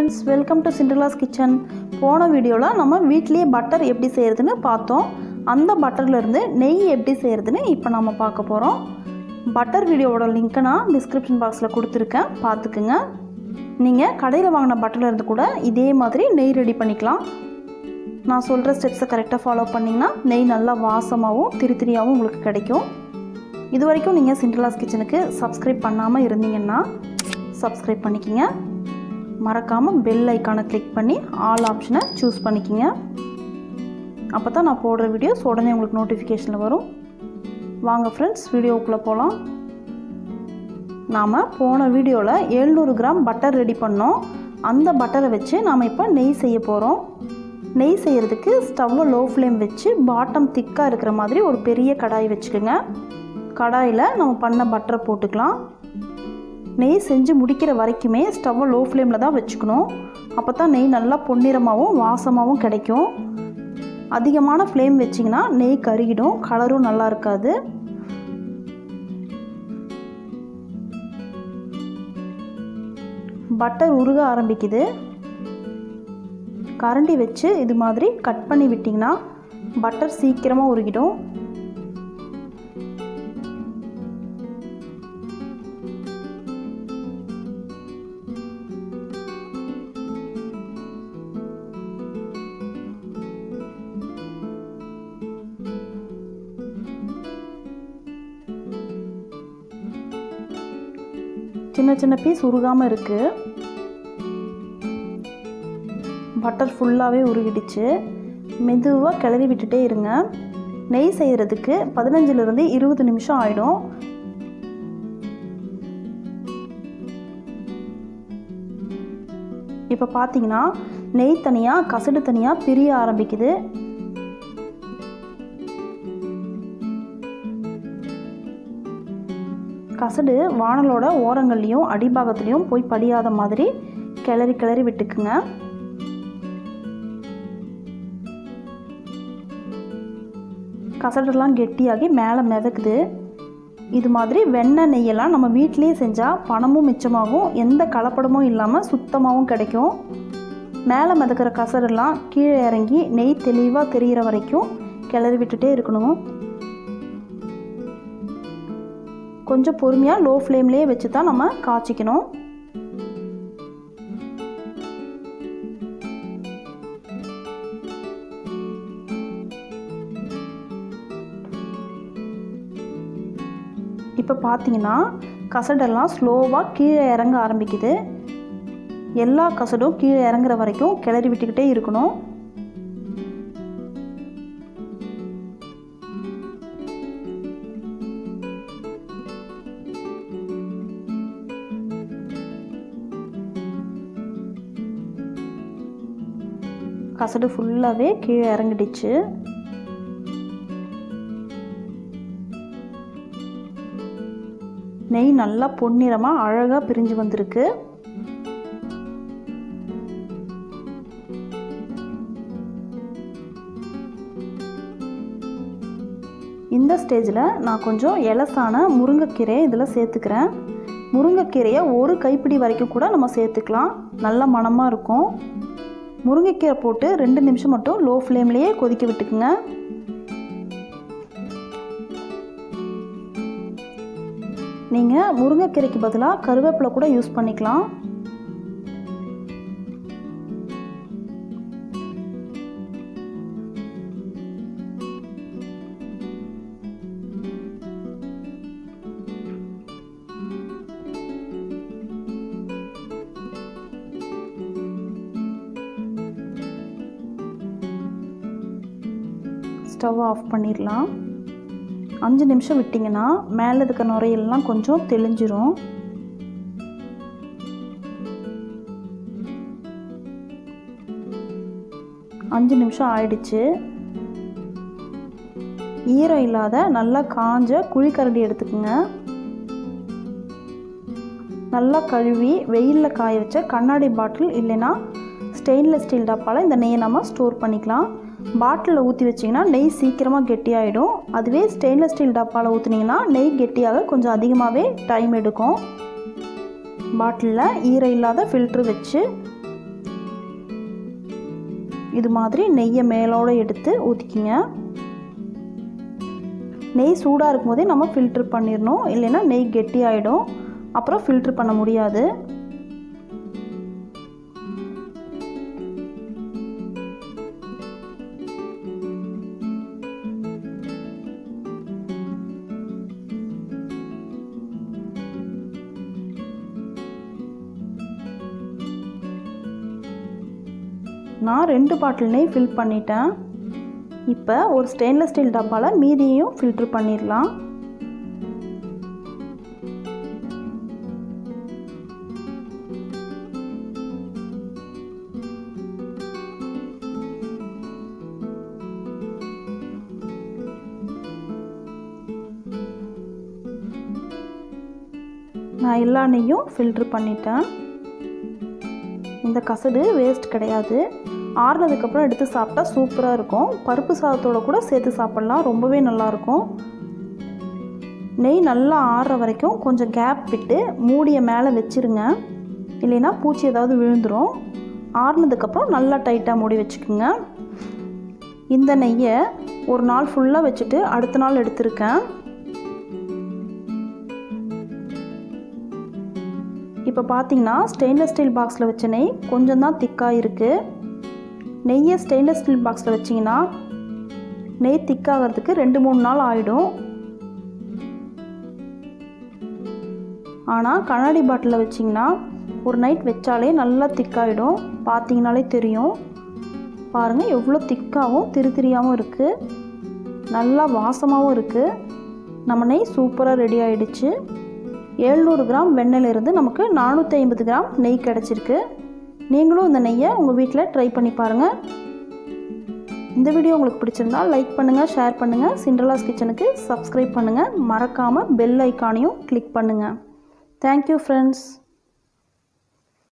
friends welcome to Cinderella's kitchen போன வீடியோவில் நம்ம வீட்லேயே பட்டர் எப்படி செய்கிறதுன்னு பார்த்தோம் அந்த பட்டர்லேருந்து நெய் எப்படி செய்கிறதுன்னு இப்போ நம்ம பார்க்க போகிறோம் பட்டர் வீடியோவோட லிங்க்கை நான் டிஸ்கிரிப்ஷன் பாக்ஸில் கொடுத்துருக்கேன் பார்த்துக்குங்க நீங்கள் கடையில் வாங்கின பட்டர்லேருந்து கூட இதே மாதிரி நெய் ரெடி பண்ணிக்கலாம் நான் சொல்கிற ஸ்டெப்ஸை கரெக்டாக ஃபாலோ பண்ணிங்கன்னா நெய் நல்லா வாசமாகவும் திரித்திரியாகவும் உங்களுக்கு கிடைக்கும் இது வரைக்கும் நீங்கள் சிண்டர்லாஸ் கிச்சனுக்கு சப்ஸ்கிரைப் பண்ணாமல் இருந்தீங்கன்னா சப்ஸ்கிரைப் பண்ணிக்கிங்க மறக்காமல் பெல் ஐக்கானை கிளிக் பண்ணி ஆல் ஆப்ஷனை சூஸ் பண்ணிக்கிங்க அப்போ தான் நான் போடுற வீடியோஸ் உடனே உங்களுக்கு நோட்டிஃபிகேஷனில் வரும் வாங்க ஃப்ரெண்ட்ஸ் வீடியோவுக்குள்ளே போகலாம் நாம் போன வீடியோவில் எழுநூறு கிராம் பட்டர் ரெடி பண்ணோம் அந்த பட்டரை வச்சு நாம் இப்போ நெய் செய்ய போகிறோம் நெய் செய்கிறதுக்கு ஸ்டவ்வை லோ ஃப்ளேம் வச்சு பாட்டம் திக்காக இருக்கிற மாதிரி ஒரு பெரிய கடாய் வச்சுக்கோங்க கடாயில் நம்ம பண்ண பட்டரை போட்டுக்கலாம் நெய் செஞ்சு முடிக்கிற வரைக்குமே ஸ்டவ்வை லோ ஃப்ளேமில் தான் வச்சுக்கணும் அப்போ தான் நெய் நல்லா பொன்னிறமாகவும் வாசமாகவும் கிடைக்கும் அதிகமான ஃப்ளேம் வச்சிங்கன்னா நெய் கருகிடும் கலரும் நல்லா இருக்காது பட்டர் உருக ஆரம்பிக்குது கரண்டி வச்சு இது மாதிரி கட் பண்ணி விட்டிங்கன்னா பட்டர் சீக்கிரமாக உருகிடும் சின்ன சின்ன பீஸ் உருகாமல் இருக்குது பட்டர் ஃபுல்லாகவே உருகிடுச்சு மெதுவாக கிளறி விட்டுட்டே இருங்க நெய் செய்கிறதுக்கு பதினஞ்சுலேருந்து இருபது நிமிஷம் ஆகிடும் இப்போ பார்த்தீங்கன்னா நெய் தனியாக கசடு தனியாக பிரிய ஆரம்பிக்குது கசடு வானலோட ஓரங்கள்லேயும் அடிபாகத்துலேயும் போய் படியாத மாதிரி கிளறி கிளறி விட்டுக்குங்க கசடெல்லாம் கெட்டியாகி மேலே மிதக்குது இது மாதிரி வெண்ணெய் நெய்யெல்லாம் நம்ம வீட்டிலேயே செஞ்சால் பணமும் மிச்சமாகும் எந்த கலப்படமும் இல்லாமல் சுத்தமாகவும் கிடைக்கும் மேலே மிதக்கிற கசடெல்லாம் கீழே இறங்கி நெய் தெளிவாக தெரிகிற வரைக்கும் கிளறி விட்டுட்டே இருக்கணும் கொஞ்சம் பொறுமையாக லோ ஃப்ளேம்லேயே வச்சு தான் நம்ம காய்ச்சிக்கணும் இப்போ பார்த்தீங்கன்னா கசடெல்லாம் ஸ்லோவாக கீழே இறங்க ஆரம்பிக்குது எல்லா கசடும் கீழே இறங்குற வரைக்கும் கிளறி விட்டுக்கிட்டே இருக்கணும் கசடு ஃபுல்லாகவே கீழே இறங்கிடுச்சு நெய் நல்லா பொன்னிறமாக அழகாக பிரிஞ்சு வந்திருக்கு இந்த ஸ்டேஜில் நான் கொஞ்சம் எலசான முருங்கைக்கீரையை இதில் சேர்த்துக்கிறேன் முருங்கைக்கீரையை ஒரு கைப்பிடி வரைக்கும் கூட நம்ம சேர்த்துக்கலாம் நல்ல மணமாக இருக்கும் முருங்கைக்கீரை போட்டு ரெண்டு நிமிஷம் மட்டும் லோ ஃப்ளேம்லேயே கொதிக்க விட்டுக்குங்க நீங்கள் முருங்கைக்கீரைக்கு பதிலாக கருவேப்பிலை கூட யூஸ் பண்ணிக்கலாம் ஸ்டவ் ஆஃப் பண்ணிடலாம் அஞ்சு நிமிஷம் விட்டிங்கன்னா மேலே இருக்க நுரையெல்லாம் கொஞ்சம் தெளிஞ்சிரும் அஞ்சு நிமிஷம் ஆயிடுச்சு ஈரம் இல்லாத நல்லா காஞ்ச குழிக்கரண்டி எடுத்துக்கோங்க நல்லா கழுவி வெயிலில் காய வச்ச கண்ணாடி பாட்டில் இல்லைன்னா ஸ்டெயின்லெஸ் ஸ்டீல் டப்பாவில் இந்த நெய்யை நம்ம ஸ்டோர் பண்ணிக்கலாம் பாட்டிலில் ஊற்றி வச்சிங்கன்னா நெய் சீக்கிரமாக கெட்டியாயிடும் அதுவே ஸ்டெயின்லெஸ் ஸ்டீல் டப்பாவில் ஊற்றுனீங்கன்னா நெய் கெட்டியாக கொஞ்சம் அதிகமாகவே டைம் எடுக்கும் பாட்டிலில் ஈரம் இல்லாத ஃபில்ட்ரு வச்சு இது மாதிரி நெய்யை மேலோடு எடுத்து ஊற்றிக்கிங்க நெய் சூடாக இருக்கும் போதே நம்ம ஃபில்ட்ரு பண்ணிடணும் இல்லைன்னா நெய் கெட்டி ஆகிடும் அப்புறம் ஃபில்ட்ரு பண்ண முடியாது நான் ரெண்டு பாட்டில் நெய் ஃபில் பண்ணிட்டேன் இப்போ ஒரு ஸ்டெயின்லெஸ் ஸ்டீல் டப்பாவில் மீதியையும் ஃபில்ட்ரு பண்ணிடலாம் நான் எல்லா நெய்யும் ஃபில்ட்ரு பண்ணிட்டேன் இந்த கசடு வேஸ்ட் கிடையாது ஆறுனதுக்கப்புறம் எடுத்து சாப்பிட்டா சூப்பராக இருக்கும் பருப்பு சாதத்தோட கூட சேர்த்து சாப்பிட்லாம் ரொம்பவே நல்லாயிருக்கும் நெய் நல்லா ஆறுற வரைக்கும் கொஞ்சம் கேப் விட்டு மூடிய மேலே வச்சுருங்க இல்லைன்னா பூச்சி ஏதாவது விழுந்துடும் ஆறுனதுக்கப்புறம் நல்லா டைட்டாக மூடி வச்சுக்கோங்க இந்த நெய்யை ஒரு நாள் ஃபுல்லாக வச்சுட்டு அடுத்த நாள் எடுத்திருக்கேன் இப்போ பார்த்தீங்கன்னா ஸ்டெயின்லெஸ் ஸ்டீல் பாக்ஸில் வச்ச நெய் கொஞ்சம் தான் திக்காக இருக்குது நெய்யை ஸ்டெயின்லெஸ் ஸ்டீல் பாக்ஸில் வச்சிங்கன்னா நெய் திக்காகிறதுக்கு ரெண்டு மூணு நாள் ஆகிடும் ஆனால் கண்ணாடி பாட்டிலில் வச்சிங்கன்னா ஒரு நைட் வச்சாலே நல்லா திக்காயிடும் பார்த்தீங்கனாலே தெரியும் பாருங்கள் எவ்வளோ திக்காகவும் திரு திரியாகவும் இருக்குது நல்லா வாசமாகவும் இருக்குது நம்ம நெய் சூப்பராக ரெடி ஆகிடுச்சு எழுநூறு கிராம் வெண்ணெயிலிருந்து நமக்கு நானூற்றி ஐம்பது கிராம் நெய் கிடச்சிருக்கு நீங்களும் இந்த நெய்யை உங்கள் வீட்டில் ட்ரை பண்ணி பாருங்கள் இந்த வீடியோ உங்களுக்கு பிடிச்சிருந்தால் லைக் பண்ணுங்கள் ஷேர் பண்ணுங்கள் சிண்ட்ரலாஸ் கிச்சனுக்கு சப்ஸ்கிரைப் பண்ணுங்கள் மறக்காமல் பெல் ஐக்கானையும் கிளிக் பண்ணுங்கள் தேங்க்யூ ஃப்ரெண்ட்ஸ்